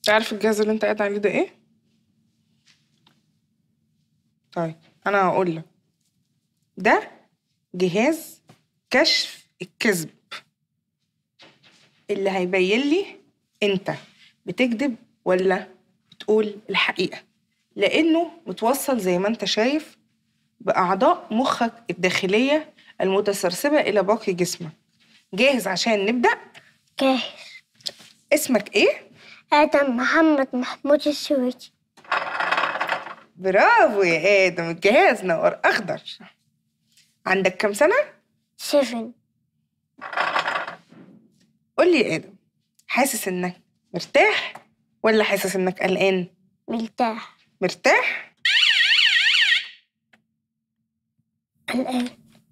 تعرف الجهاز اللي انت قاعد عليه ده ايه طيب انا هقول لك ده جهاز كشف الكذب اللي هيبين لي انت بتكذب ولا بتقول الحقيقة لأنه متوصل زي ما انت شايف بأعضاء مخك الداخلية المتسرسبة إلى باقي جسمك جاهز عشان نبدأ؟ جاهز اسمك إيه؟ آدم محمد محمود السويدي برافو يا آدم الجهاز نور أخضر عندك كام سنة؟ سيفن قول لي يا آدم حاسس إنك مرتاح ولا حاسس إنك قلقان؟ مرتاح مرتاح؟ الآن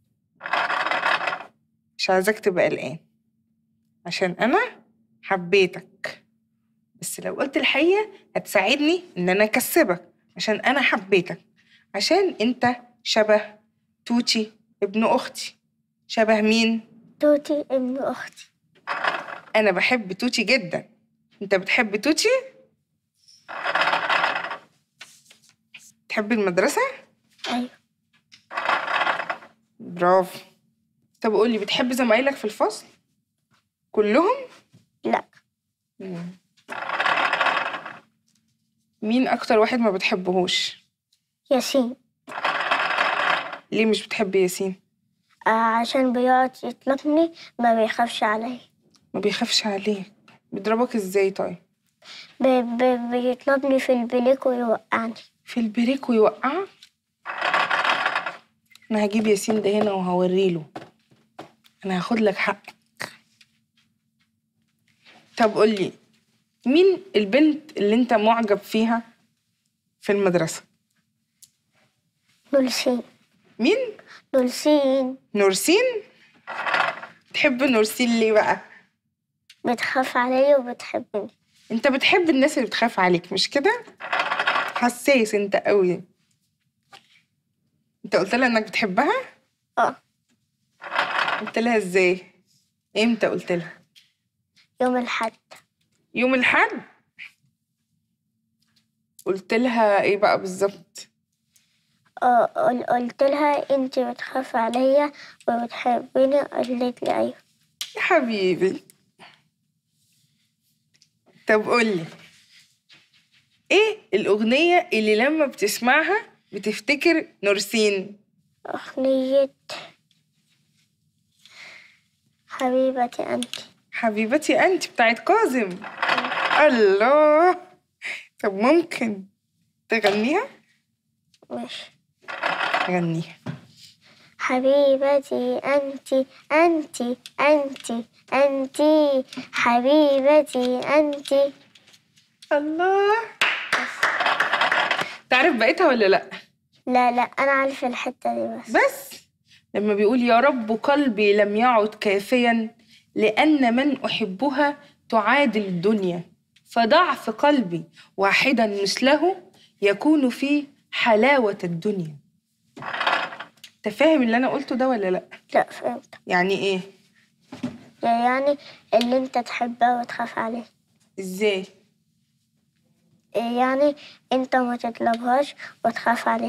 مش عايزاك تبقى قلقان عشان أنا حبيتك بس لو قلت الحقيقة هتساعدني إن أنا أكسبك عشان أنا حبيتك عشان أنت شبه توتي ابن أختي شبه مين؟ توتي ابن أختي أنا بحب توتي جدا أنت بتحب توتي؟ تحب المدرسة؟ أيوة برافو طب قولي بتحب زمايلك في الفصل؟ كلهم؟ لا مين أكتر واحد ما بتحبهوش؟ ياسين ليه مش بتحب ياسين؟ آه عشان بيقعد يطلبني ما بيخافش عليا ما بيخافش عليك بيضربك ازاي طيب؟ بي بي بيطلبني في البليك ويوقعني في البريك ويوقعك؟ أنا هجيب ياسين ده هنا وهوريله أنا هاخد لك حقك طب قولي مين البنت اللي أنت معجب فيها في المدرسة؟ نورسين مين؟ نورسين نورسين؟ تحب نورسين ليه بقى؟ بتخاف عليا وبتحبني انت بتحب الناس اللي بتخاف عليك مش كده حساس انت قوي انت قلت لها انك بتحبها اه قلت لها ازاي امتى قلت لها يوم الحد يوم الحد قلت لها ايه بقى بالظبط اه قل- قلت لها انت بتخاف عليا وبتحبني قالت لي ايوه يا حبيبي طب قولي ايه الاغنية اللي لما بتسمعها بتفتكر نورسين أغنية حبيبتي أنت حبيبتي انت بتاعت كاظم الله طب ممكن تغنيها ماشي غنيها حبيبتي أنت أنت أنت أنت حبيبتي أنت الله تعرف بقيتها ولا لا لا لا أنا عارفة الحتة دي بس بس لما بيقول يا رب قلبي لم يعد كافيا لأن من أحبها تعادل الدنيا فضعف قلبي واحدا مثله يكون في حلاوة الدنيا انت فاهم اللي انا قلته ده ولا لا لا فهمت يعني ايه يعني اللي أنت تحبها وتخاف عليه ازاي يعني أنت ما تطلبهاش وتخاف عليه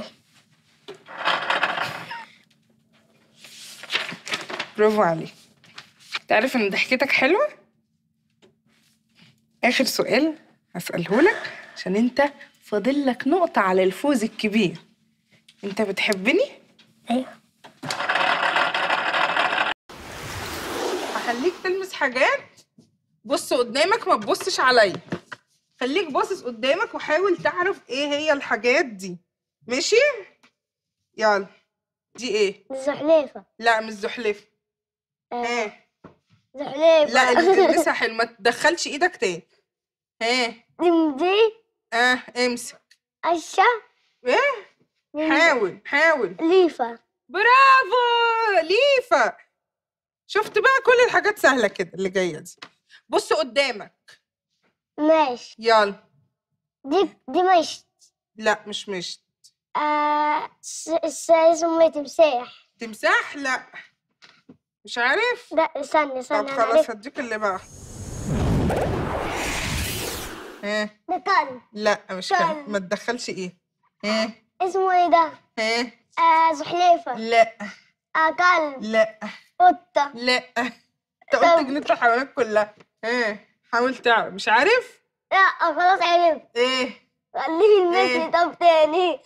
برافو عليك تعرف ان ضحكتك حلوة اخر سؤال هسأله لك عشان انت فاضل لك نقطة على الفوز الكبير انت بتحبني أيوه هخليك تلمس حاجات بص قدامك ما تبصش عليا خليك باصص قدامك وحاول تعرف ايه هي الحاجات دي ماشي يلا دي ايه زحليفة لا مش زحلفة ها زحليفة لا اللي تلمسها حلو ما تدخلش ايدك تاني ها دي اه امسك أشا ايه حاول حاول ليفة برافو ليفا شفت بقى كل الحاجات سهلة كده اللي جاية دي بص قدامك ماشي يلا دي دي مش لا مش مشت آه س- س- اسمه تمساح تمساح لا مش عارف لا استنى طب استنى أنا خلاص عرفت. هديك اللي بقى ها ده كلب لا مش كلب. كلب ما تدخلش ايه ها اسمه ايه ده؟ ها آه زحليفة لا آه كلب لا قطة لا انت قلت جنينة الحيوانات كلها ها حاول تعرف مش عارف لا خلاص عرفت ايه خليه يلمسني إيه؟ طب تاني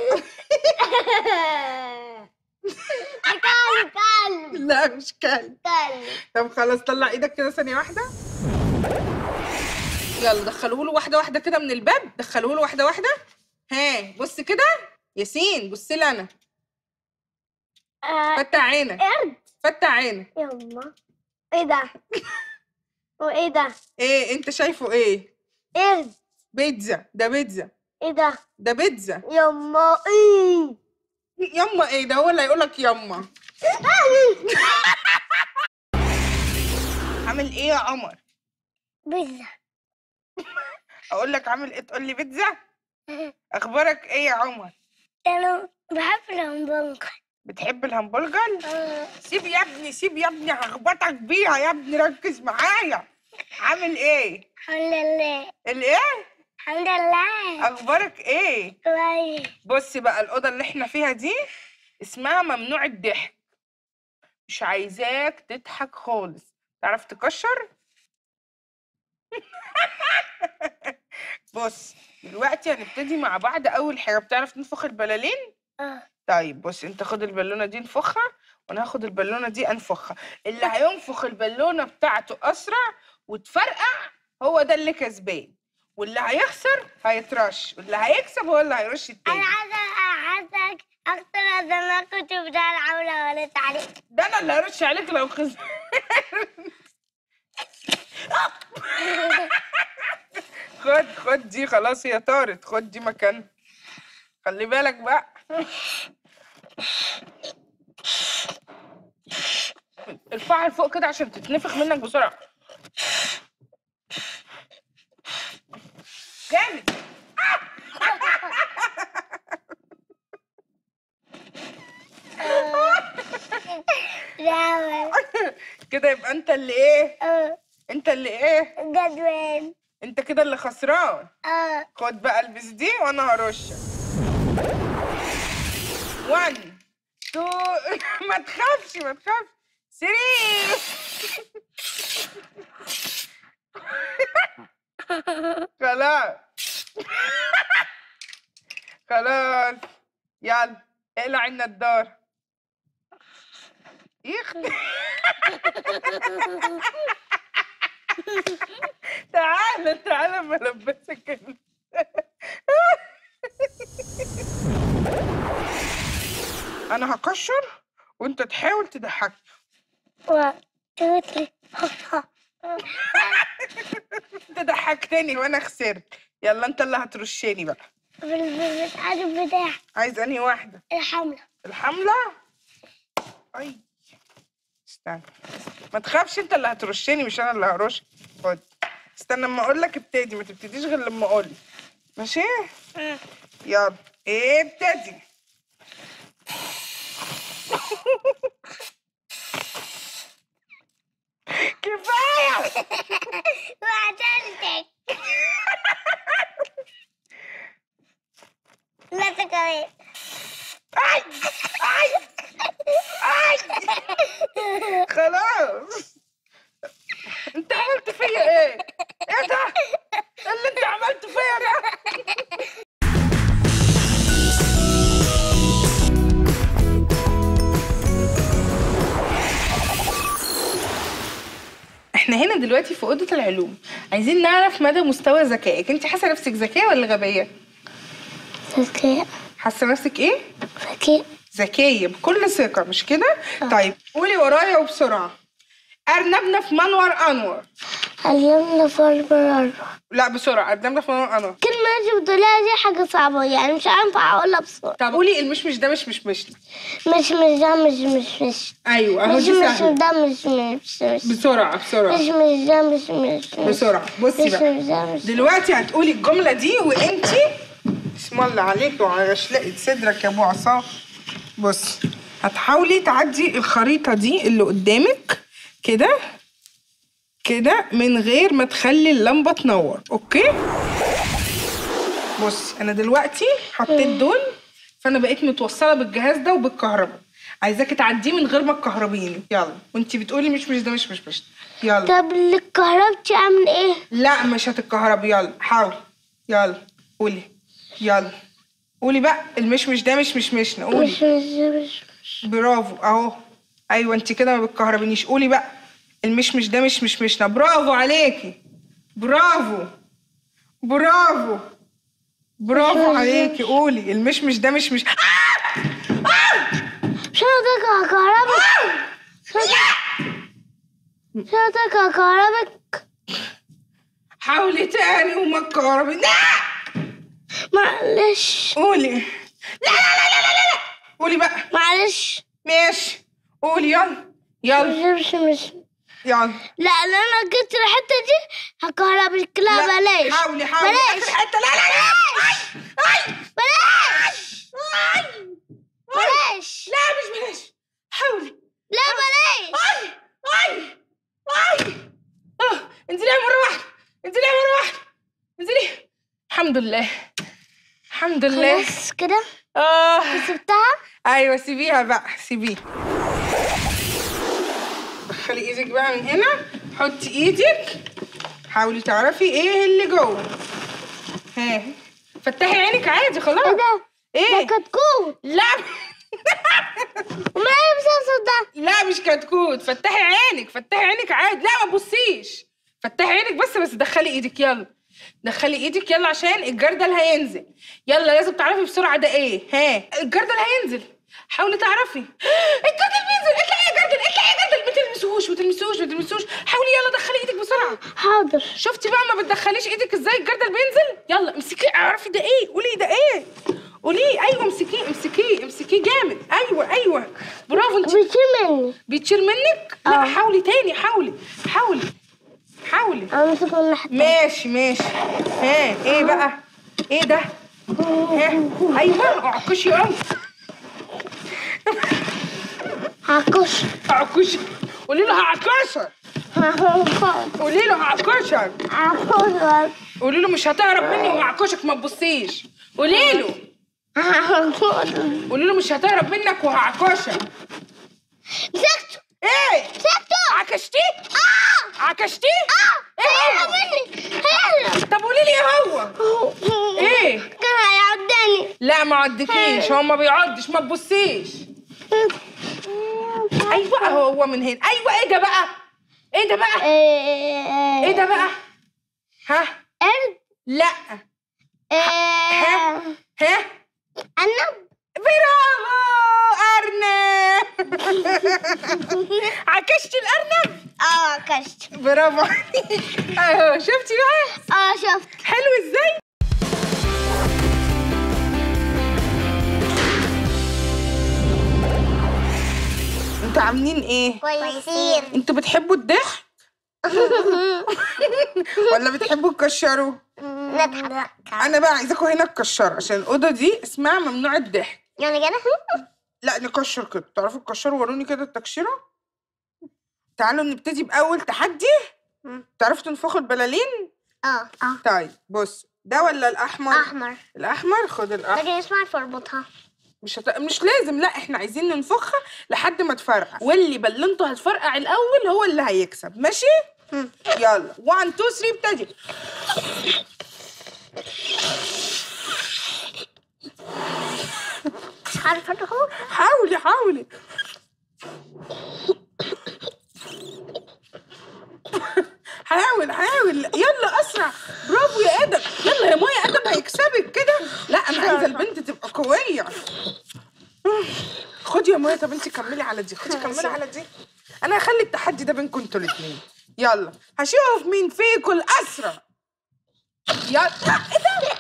ده كلب كلب لا مش كلب كلب طب خلاص طلع ايدك كده ثانية واحدة يلا دخلوه له واحدة واحدة كده من الباب دخلوه له واحدة واحدة ها بص كده ياسين بص لي انا آه فتح عينك قرد فتح عينك يما ايه ده؟ وايه ده؟ ايه انت شايفه ايه قرد بيتزا ده بيتزا ايه ده؟ ده بيتزا يما ايه؟ يما ايه ده هو اللي هيقولك يما عامل ايه يا قمر بيتزا اقول لك عامل ايه تقول لي بيتزا اخبارك ايه يا عمر انا بحب الهمبرجر بتحب الهمبرجر سيب يا ابني سيب يا ابني هخبطك بيها يا ابني ركز معايا عامل ايه الحمد لله الايه الحمد لله اخبارك ايه كويس بص بقى الاوضه اللي احنا فيها دي اسمها ممنوع الضحك مش عايزاك تضحك خالص تعرف تكشر بص دلوقتي هنبتدي مع بعض اول حاجه بتعرف تنفخ البلالين اه طيب بص انت خد البالونه دي انفخها وانا هاخد البالونه دي انفخها اللي هينفخ البالونه بتاعته اسرع وتفرقع هو ده اللي كسبان واللي هيخسر هيترش واللي هيكسب هو اللي هيرش انا التاني عايزه عايزك اكتر زمان كنت بتاع العولة ولدت عليك ده انا اللي هرش عليك لو خسر خد خد دي خلاص هي طارت خد دي مكان خلي بالك بقى ارفعها لفوق كده عشان تتنفخ منك بسرعة جامد لا كده يبقى انت اللي ايه اه انت اللي ايه جدول انت كده اللي خسران اه خد بقى البس دي وانا هرشك 1 2 ما تخافش ما تخافش 3 خلاص خلاص يلا اقلع النضارة يخ تعالى تعالى ما البسك ال- انا هكشر وانت تحاول تضحكني و توتلي انت ضحكتني وانا خسرت يلا انت اللي هترشني بقى بالبتاع البتاع عايز انهي واحده الحملة الحمله اي استنى ما تخافش انت اللي هترشني مش انا اللي هرش خد استنى اما اقول لك ابتدي ما تبتديش غير لما اقول لك ماشي يلا ابتدي كفايه وعدلتك لا تكوين اي اي اي خلاص انت عملت فيا ايه؟ ايه ده؟ إيه اللي انت عملته فيا ده؟ احنا هنا دلوقتي في اوضه العلوم عايزين نعرف مدى مستوى ذكائك انت حاسه نفسك ذكيه ولا غبيه ذكاء حاسه نفسك ايه ذكاء ذكيه بكل ثقه مش كده طيب قولي ورايا وبسرعه ارنبنا في منور انور علمنا فرق الأربع لا بسرعه ارنبنا في منور انور كلمة انت بتقولها دي حاجة صعبة يعني مش هينفع اقولها بسرعة طب قولي المشمش ده مش مش مش مش مش ده مش مش مش ايوه اهو مش دي مش سهله ده مش مش مش بسرعه مش بسرعه مش ده مش مش مش بسرعه بصي مش بقى مش ده مش دلوقتي هتقولي الجمله دي وانتي اسم الله عليك وعلى شلقة صدرك يا ابو عصام بص هتحاولي تعدي الخريطه دي اللي قدامك كده كده من غير ما تخلي اللمبه تنور اوكي بص انا دلوقتي حطيت دول فانا بقيت متوصله بالجهاز ده وبالكهرباء عايزاكي تعديه من غير ما تكهربيني يلا وانتي بتقولي مش مش ده مش مش مش يلا طب اللي كهربتي اعمل ايه؟ لا مش هتتكهربي يلا حاولي يلا قولي يلا قولي بقى المشمش ده مش مش مشنا قولي مش مش مش برافو اهو ايوه انت كده ما بتكهربنيش قولي بقى المشمش ده مش مش مشنا برافو عليكي برافو برافو برافو عليكي قولي المشمش ده مش مش مش هقدر كهربك مش هقدر كهربك حاولي تاني وما تكهربي لا معلش قولي لا لا لا لا لا لا قولي بقى معلش ماشي قولي يلا يلا مش مش مش يلا لا لا انا جبت الحته دي هكهربك لا بلاش حاولي حاولي بلاش آخر حته لا لا لا اي اي بلاش اي بلاش لا مش بلاش حاولي لا بلاش اي اي اي اه انزلي مره واحده انزلي مره واحده انزلي الحمد لله الحمد لله خلاص كده اه سبتها ايوه سيبيها بقى سيبيه دخلي ايدك بقى من هنا حطي ايدك حاولي تعرفي ايه اللي جوه ها فتحي عينك عادي خلاص ايه ده؟ ايه ده كتكوت لا امال ايه المسلسل ده؟ لا مش كتكوت فتحي عينك فتحي عينك عادي لا ما تبصيش فتحي عينك بس بس دخلي ايدك يلا دخلي ايدك يلا عشان الجردل هينزل يلا لازم تعرفي بسرعه ده ايه ها الجردل هينزل حاولي تعرفي الجردل بينزل اطلعي يا جردل اطلعي يا جردل ما تلمسوهوش ما تلمسوهوش ما تلمسوهوش حاولي يلا دخلي ايدك بسرعه حاضر شفتي بقى ما بتدخليش ايدك ازاي الجردل بينزل يلا امسكيه اعرفي ده ايه قولي ده ايه قولي ايوه امسكيه امسكيه امسكيه جامد ايوه ايوه برافو انت بيطير مني بيطير منك لا آه. حاولي تاني حاولي حولي حولي انا مسك من الناحيه ماشي ماشي ها ايه بقى ايه ده ها ايوه اعكشي قوي هكش اعكشي قولي له هعكشك هكش قولي له هعكشك هكش قولي له مش هتهرب مني وهعكشك ما تبصيش قولي له قولي له مش هتهرب منك وهعكشك مسكته ايه مسكته عكشتيه اه عكشتيه اه ايه هيهرب هو مني هيهرب طب قولي لي ايه هو ايه كان هيعداني لا ما عدكيش هو ما بيعضش ما تبصيش ايوه هو من هنا ايوه ايه ده بقى ايه ده بقى ايه ده بقى ها قرد لا آه، ها أرنب برافو ارنب عكشتي الارنب اه كشت برافو عليك اهو شفتي بقى اه شفت حلو ازاي انتوا عاملين ايه كويسين انتوا بتحبوا الضحك ولا بتحبوا تكشروا نضحك انا بقى عايزاكم هنا تكشروا عشان الاوضه دي اسمها ممنوع الضحك يعني كده لا نكشر كده تعرفوا تكشروا وروني كده التكشيره تعالوا نبتدي باول تحدي مم. تعرفوا تنفخوا البلالين اه اه طيب بص ده ولا الاحمر احمر الاحمر خد الاحمر لكن اسمع تربطها مش هت... مش لازم لا احنا عايزين ننفخها لحد ما تفرقع واللي بلنته هتفرقع الاول هو اللي هيكسب ماشي مم. يلا 1 2 3 ابتدي مش عارفه هو حاولي حاولي حاول حاول يلا اسرع برافو يا ادم يلا يا مايا ادم هيكسبك كده لا انا عايزه البنت تبقى قويه خدي يا مايا طب انت كملي على دي خدي كملي على دي انا هخلي التحدي ده بينكم انتوا الاثنين يلا هشوف مين فيكم الاسرع يلا ايه ده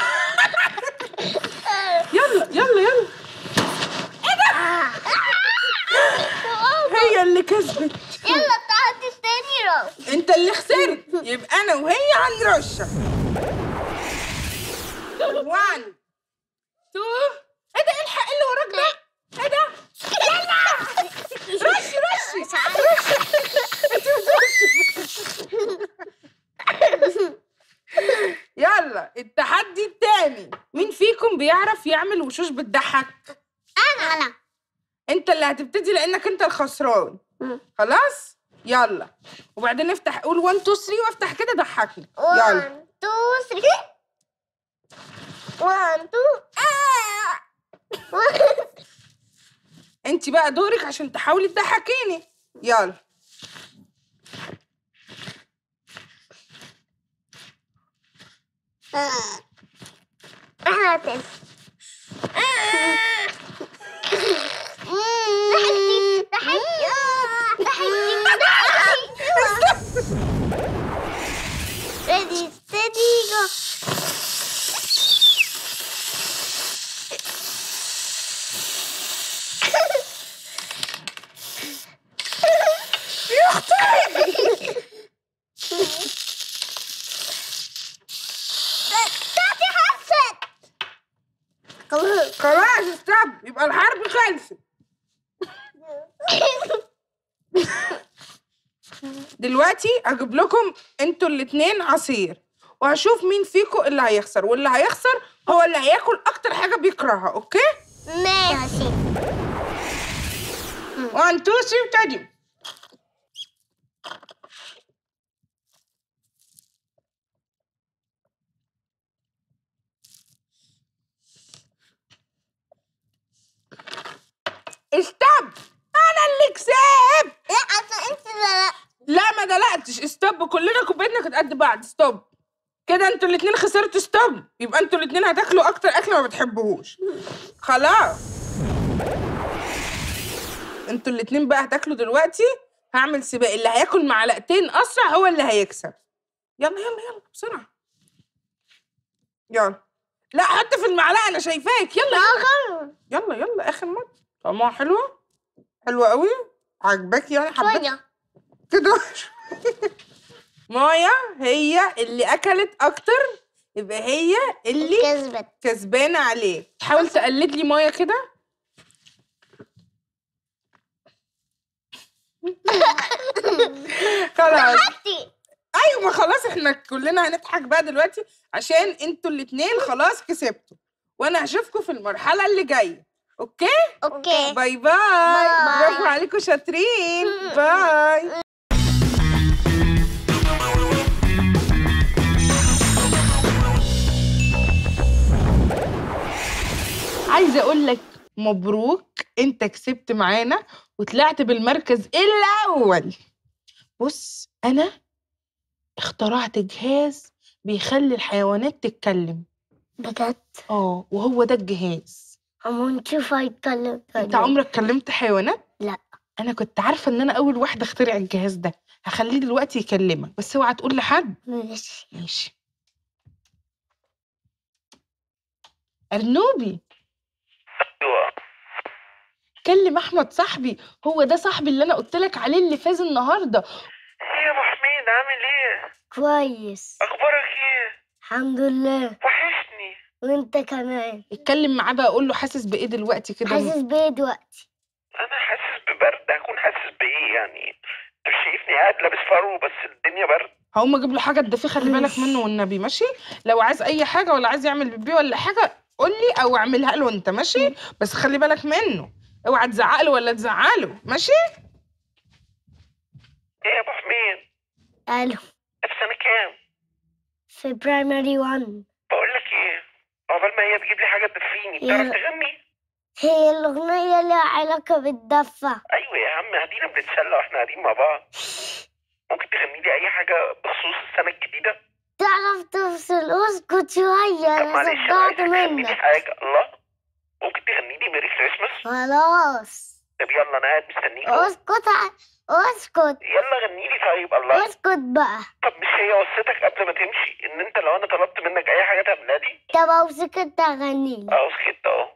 يلا يلا يلا هي اللي كسبت يلا التحدي التاني رو انت اللي خسرت يبقى انا وهي هنرشح 1 2 ايه ده الحق اللي وراك ده ايه ده يلا رشي رشي مش عارفه يلا التحدي التاني مين فيكم بيعرف يعمل وشوش بتضحك أنا انت اللي هتبتدي لانك انت الخسران مم. خلاص يلا وبعدين افتح قول 1 2 3 وافتح كده ضحكني يلا 1 2 3 1 2 انت بقى دورك عشان تحاولي تضحكيني يلا احنا تاني ضحكتي ضحكتي ضحكتي Ready, steady, go. يا اختي تاتي حست خلاص خلاص استب يبقى الحرب خلصت دلوقتي هجيب لكم انتوا الاتنين عصير وهشوف مين فيكم اللي هيخسر واللي هيخسر هو اللي هياكل اكتر حاجه بيكرهها اوكي ماشي 1 2 3 ابتدي استب انا اللي كسبت لا اصل انت لا لا ما دلقتش ستوب كلنا كوبايتنا كانت قد بعض ستوب كده انتوا الاتنين خسرتوا ستوب يبقى انتوا الاتنين هتاكلوا اكتر اكل ما بتحبوهوش خلاص انتوا الاتنين بقى هتاكلوا دلوقتي هعمل سباق اللي هياكل معلقتين اسرع هو اللي هيكسب يلا يلا يلا بسرعه يلا لا حط في المعلقه انا شايفاك يلا يلا يلا يلا اخر مره طعمها حلوه حلوه قوي عجباك يعني حبيت شوية كده مايا هي اللي اكلت اكتر يبقى هي اللي كذبت كسبانه عليه تحاول تقلد لي مايا كده خلاص ايوه ما خلاص احنا كلنا هنضحك بقى دلوقتي عشان انتوا الاتنين خلاص كسبتوا وانا هشوفكم في المرحله اللي جايه اوكي اوكي باي باي باي. برافو عليكم شاطرين باي عايزه اقول لك مبروك انت كسبت معانا وطلعت بالمركز الاول بص انا اخترعت جهاز بيخلي الحيوانات تتكلم بجد اه وهو ده الجهاز اما نشوف هيتكلم انت عمرك كلمت حيوانات لا. انا كنت عارفه ان انا اول واحده اخترع الجهاز ده هخليه دلوقتي يكلمك بس اوعى تقول لحد ماشي ماشي ارنوبي ايوه كلم احمد صاحبي هو ده صاحبي اللي انا قلت لك عليه اللي فاز النهارده ايه يا ابو حميد عامل ايه كويس اخبارك ايه الحمد لله وحشني وانت كمان اتكلم معاه بقى اقول له حاسس بايه دلوقتي كده حاسس بايه دلوقتي انا حاسس ببرد هكون حاسس بايه يعني انت مش شايفني قاعد لابس فرو بس الدنيا برد هقوم اجيب له حاجه تدفيه خلي بالك منه والنبي ماشي لو عايز اي حاجه ولا عايز يعمل بيبي ولا حاجه قول لي او اعملها له انت ماشي بس خلي بالك منه اوعى تزعق له ولا تزعله ماشي ايه يا ابو حميد الو في سنه كام في برايمري 1 بقول لك ايه عقبال ما هي تجيب لي حاجه تدفيني يا- بتعرف تغني هي الأغنية لها علاقة بالدفة ايوه يا عم ادينا بنتسلى واحنا قاعدين مع بعض ممكن تغني لي اي حاجه بخصوص السنه الجديده تعرف تفصل اسكت شوية طب أنا معلش انا صدعت عايزك تغني لي منك حاجه الله ممكن تغني لي ميري كريسماس خلاص طب يلا انا قاعد مستنيك اسكت ع- اسكت يلا غني لي طيب الله اسكت بقى طب مش هي وصيتك قبل ما تمشي ان انت لو انا طلبت منك اي حاجه تعملها لي طب لو سكت أغني لي اه سكت اهو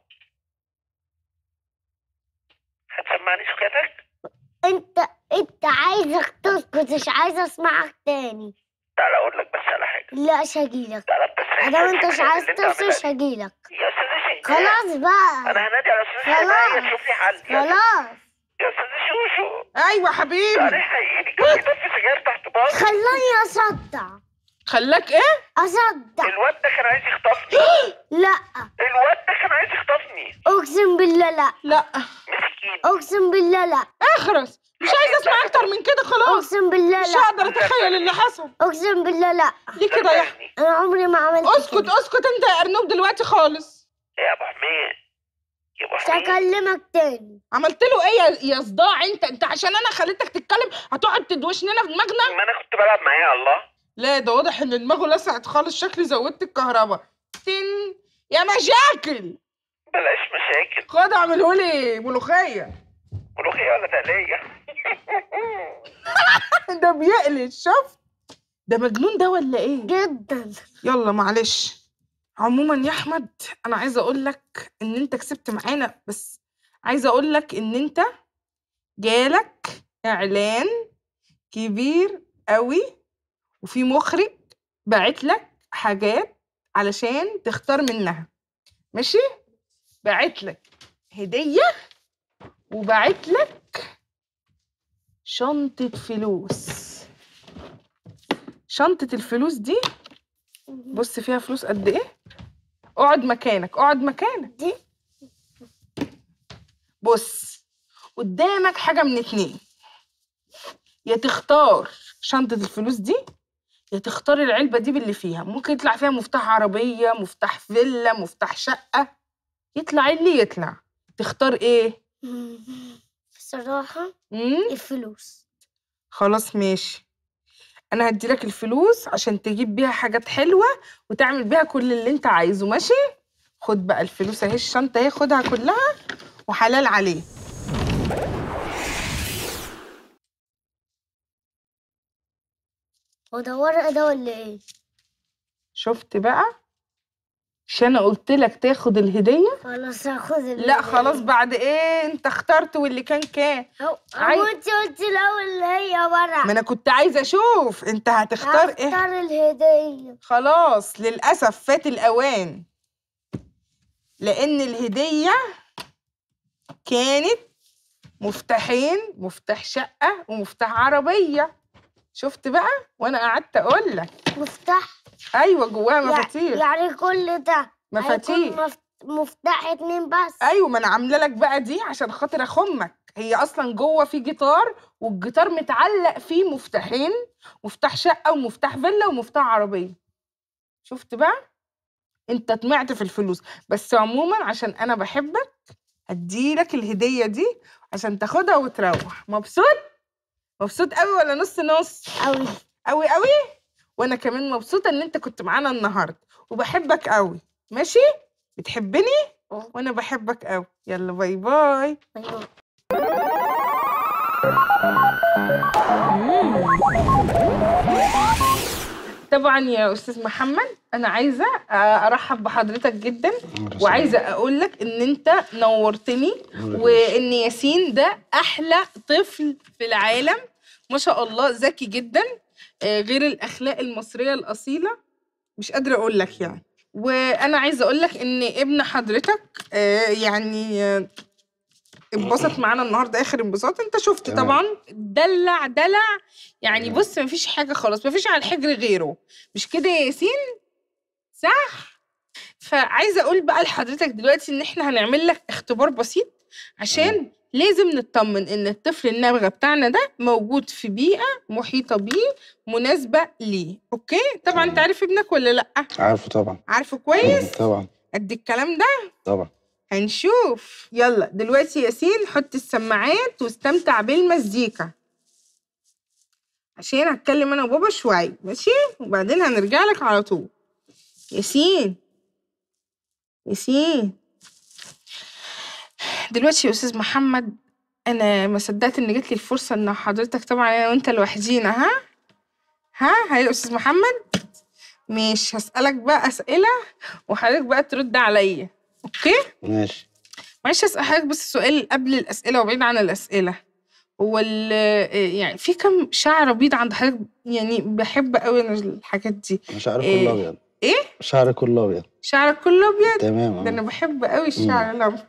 هتسمعني سكاتك انت انت عايزك تسكت مش عايزة اسمعك تاني تعالى اقول لك بس على حاجه لا مش هجيلك تعالى بس ادام انت مش عايز اللي انت تفصل عاملها مش دي. هجيلك يا استاذ شيخ خلاص بقى انا هنادي على استاذ خلاص. حماية تشوف لي حل يا خلاص يا استاذ شوشو ايوه حبيبي تعالى حقيقي كان بيطفي سجاير تحت باص خلاني اصدع خلاك ايه اصدق الواد ده كان عايز يخطفني لا الواد ده كان عايز يخطفني اقسم بالله لا لا مسكين اقسم بالله لا اخرس مش عايزه اسمع اكتر من كده خلاص اقسم بالله مش لا هقدر اتخيل اللي حصل اقسم بالله لا ليه كده يا أحمد؟ انا عمري ما عملت اسكت كده. اسكت انت يا ارنوب دلوقتي خالص يا ابو حميد يا ابو مش حميد هكلمك تاني عملت له ايه يا- يا صداع انت انت عشان انا خليتك تتكلم هتقعد تدوشننا في دماغنا ما انا كنت بلعب معاه الله لا ده واضح ان دماغه لسعت خالص شكلي زودت الكهرباء تن يا مشاكل بلاش مشاكل خد اعمله لي ملوخيه ملوخيه ولا تقليه ده بيقلش شفت ده مجنون ده ولا ايه جدا يلا معلش عموما يا احمد انا عايزه اقول لك ان انت كسبت معانا بس عايزه اقول لك ان انت جالك اعلان كبير قوي وفي مخرج باعت لك حاجات علشان تختار منها ماشي باعت لك هديه وباعت لك شنطه فلوس شنطه الفلوس دي بص فيها فلوس قد ايه اقعد مكانك اقعد مكانك دي بص قدامك حاجة من اتنين يا تختار شنطة الفلوس دي يا تختار العلبة دي باللي فيها ممكن يطلع فيها مفتاح عربية مفتاح فيلا مفتاح شقة يطلع اللي يطلع تختار ايه بصراحة مم؟ الفلوس خلاص ماشي انا هديلك الفلوس عشان تجيب بيها حاجات حلوة وتعمل بيها كل اللي انت عايزه ماشي خد بقى الفلوس اهي الشنطة اهي خدها كلها وحلال عليه هو ده ورقة ده ولا ايه؟ شفت بقى مش انا قلت لك تاخد الهدية خلاص هاخد ال- لا خلاص بعد ايه انت اخترت واللي كان كان هو عاي- هو انت قلت الاول اللي هي ورقة ما انا كنت عايزة اشوف انت هتختار ايه هختار الهدية خلاص للأسف فات الأوان لأن الهدية كانت مفتاحين مفتاح شقة ومفتاح عربية شفت بقى وأنا قعدت أقول لك مفتاح أيوة جواها يع- مفاتيح يعني كل ده مفاتيح. هيكون مف- مفتاح اتنين بس أيوة ما أنا عاملة لك بقى دي عشان خاطر أخمك هي أصلا جوه في جيتار والجيتار متعلق فيه مفتاحين مفتاح شقة ومفتاح فيلا ومفتاح عربية شفت بقى انت طمعت في الفلوس بس عموما عشان انا بحبك هديلك الهدية دي عشان تاخدها وتروح مبسوط مبسوط قوي ولا نص نص أوي قوي قوي وانا كمان مبسوطة ان انت كنت معانا النهاردة وبحبك قوي ماشي بتحبني اه. وانا بحبك قوي يلا باي باي أيوة. طبعا يا استاذ محمد انا عايزه ارحب بحضرتك جدا وعايزه اقول لك ان انت نورتني وان ياسين ده احلى طفل في العالم ما شاء الله ذكي جدا آه، غير الاخلاق المصريه الاصيله مش قادره اقول لك يعني وانا عايزه اقول لك ان ابن حضرتك آه، يعني آه، اتبسط معانا النهارده اخر انبساط انت شفت تمام. طبعا دلع دلع يعني بص مفيش حاجه خلاص مفيش على الحجر غيره مش كده يا ياسين صح فعايزه اقول بقى لحضرتك دلوقتي ان احنا هنعمل لك اختبار بسيط عشان لازم نطمن ان الطفل النابغه بتاعنا ده موجود في بيئه محيطه بيه مناسبه ليه اوكي طبعا انت تمام. عارف ابنك ولا لا عارفه طبعا عارفه كويس طبعا قد الكلام ده طبعا هنشوف يلا دلوقتي ياسين حط السماعات واستمتع بالمزيكا عشان هتكلم انا وبابا شوية ماشي وبعدين هنرجع لك على طول ياسين ياسين دلوقتي يا استاذ محمد انا ما صدقت ان جت لي الفرصه ان حضرتك طبعا انا وانت لوحدينا ها ها ها يا استاذ محمد مش هسالك بقى اسئله وحضرتك بقى ترد عليا اوكي ماشي معلش اسال حضرتك بس سؤال قبل الاسئله وبعيد عن الاسئله هو ال يعني في كم شعر بيض عند حضرتك يعني بحب قوي انا الحاجات دي شعري إيه. كله ابيض ايه شعري كله ابيض شعرك كله ابيض تمام ده انا آه. بحب قوي الشعر الابيض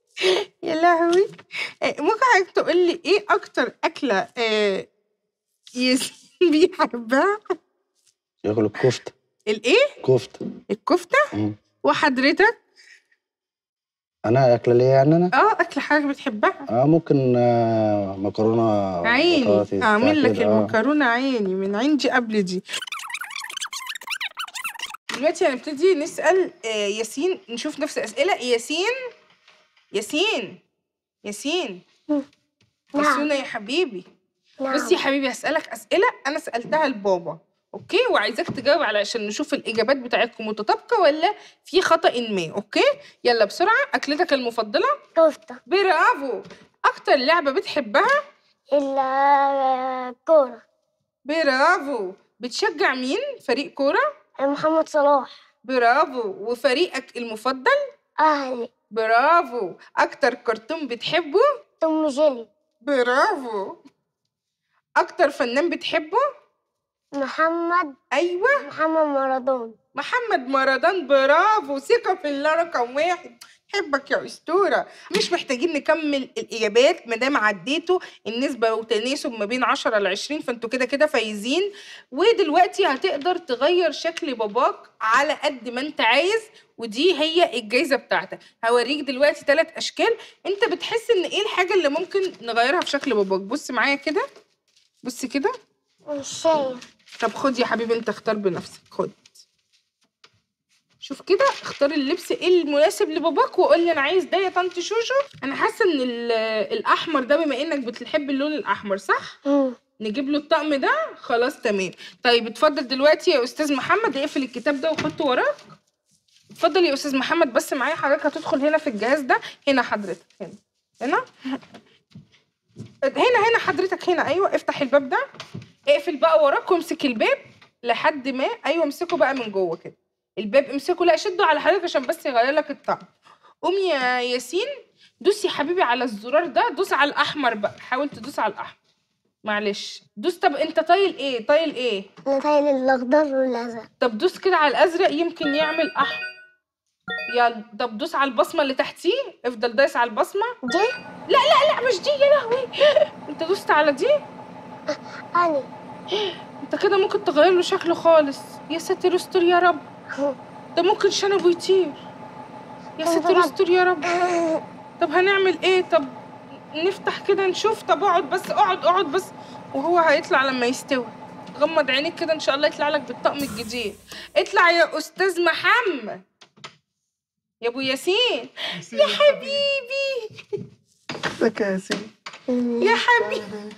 يا لهوي إيه، ممكن حضرتك تقول لي ايه اكتر اكله إيه ياسين بيحبها ياكل الكفته الايه كفته الكفته مم. وحضرتك انا اكله ليه يعني انا اه اكل حاجه بتحبها اه ممكن آه مكرونه عيني بطاطس بتاع اعمل لك كده، آه. المكرونه عيني من عندي قبل دي دلوقتي هنبتدي نسال آه، ياسين نشوف نفس الاسئله ياسين ياسين ياسين نعم ياسونا يا حبيبي بصي يا نعم حبيبي هسألك أسئلة أنا سألتها لبابا أوكي وعايزاك تجاوب على عشان نشوف الإجابات بتاعتكم متطابقة ولا في خطأ ما أوكي يلا بسرعة أكلتك المفضلة كفتة برافو أكتر لعبة بتحبها الكورة برافو بتشجع مين فريق كورة محمد صلاح برافو وفريقك المفضل أهلي برافو أكتر كرتون بتحبه توم جيلي برافو أكتر فنان بتحبه محمد أيوة محمد مارادون محمد مرادان برافو ثقة في الله رقم واحد حبك يا أسطورة مش محتاجين نكمل الإجابات مادام عديتوا النسبة وتناسب ما بين 10 ل 20 فانتوا كده كده فايزين ودلوقتي هتقدر تغير شكل باباك على قد ما انت عايز ودي هي الجايزة بتاعتك هوريك دلوقتي ثلاث أشكال انت بتحس ان ايه الحاجة اللي ممكن نغيرها في شكل باباك بص معايا كده بص كده مش شايف طب خد يا حبيبي انت اختار بنفسك خد شوف كده اختار اللبس ايه المناسب لباباك وقول لي انا عايز ده يا طنط شوشو انا حاسه ان ال- الاحمر ده بما انك بتحب اللون الاحمر صح مم. نجيب له الطقم ده خلاص تمام طيب اتفضل دلوقتي يا استاذ محمد اقفل الكتاب ده وحطه وراك اتفضل يا استاذ محمد بس معايا حضرتك هتدخل هنا في الجهاز ده هنا حضرتك هنا هنا هنا هنا حضرتك هنا ايوه افتح الباب ده اقفل بقى وراك وامسك الباب لحد ما ايوه امسكه بقى من جوه كده الباب امسكه لا شده على حضرتك عشان بس يغير لك الطعم قوم يا ياسين دوس يا حبيبي على الزرار ده دوس على الاحمر بقى حاول تدوس على الاحمر معلش دوس طب انت طايل ايه طايل ايه أنا تايل الأخضر والأزرق طب دوس كده على الازرق يمكن يعمل احمر يلا طب دوس على البصمه اللي تحتيه افضل دايس على البصمه دي لا لا لا مش دي يا لهوي انت دوست على دي أنا انت كده ممكن تغير له شكله خالص يا ساتر استر يا رب ده ممكن شنبه يطير يا ساتر استر يا رب طب هنعمل ايه طب نفتح كده نشوف طب اقعد بس اقعد اقعد بس وهو هيطلع لما يستوي غمض عينيك كده ان شاء الله يطلع لك بالطقم الجديد اطلع يا استاذ محمد يا ابو ياسين يا حبيبي ازيك يا ياسين يا حبيبي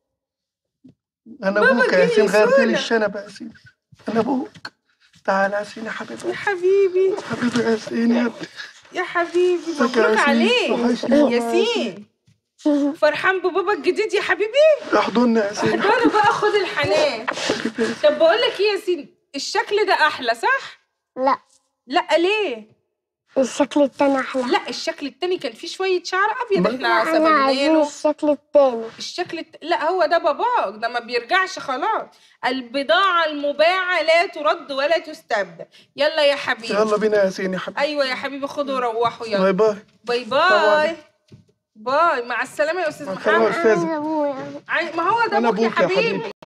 انا بابا ابوك يا جه ياسين غيرت لي يسونا. الشنب يا ياسين انا ابوك تعال يا ياسين يا حبيبي يا حبيبي حبيبي يا ياسين يا ابني يا حبيبي ازيك يا مبروك ياسين؟ عليك وحشني. ياسين فرحان ببابا الجديد يا حبيبي احضني يا ياسين وانا بقى خد الحنان طب بقول لك ايه يا ياسين الشكل ده احلى صح لا لا ليه الشكل التاني أحلى لا الشكل التاني كان فيه شويه شعر ابيض احنا احنا سبقنا عايزين له الشكل التاني الشكل الت... لا هو ده باباك ده ما بيرجعش خلاص البضاعه المباعه لا ترد ولا تستبدل يلا يا حبيبي يلا بينا يا ياسين يا حبيبي ايوه يا حبيبي خدوا وروحوا يلا باي باي باي باي باي مع السلامه يا استاذ مع السلامة. محمد أستاذ. أنا أبويا عاي- ما هو ده أنا ابوك يا أبوك يا حبيبي حبيبي.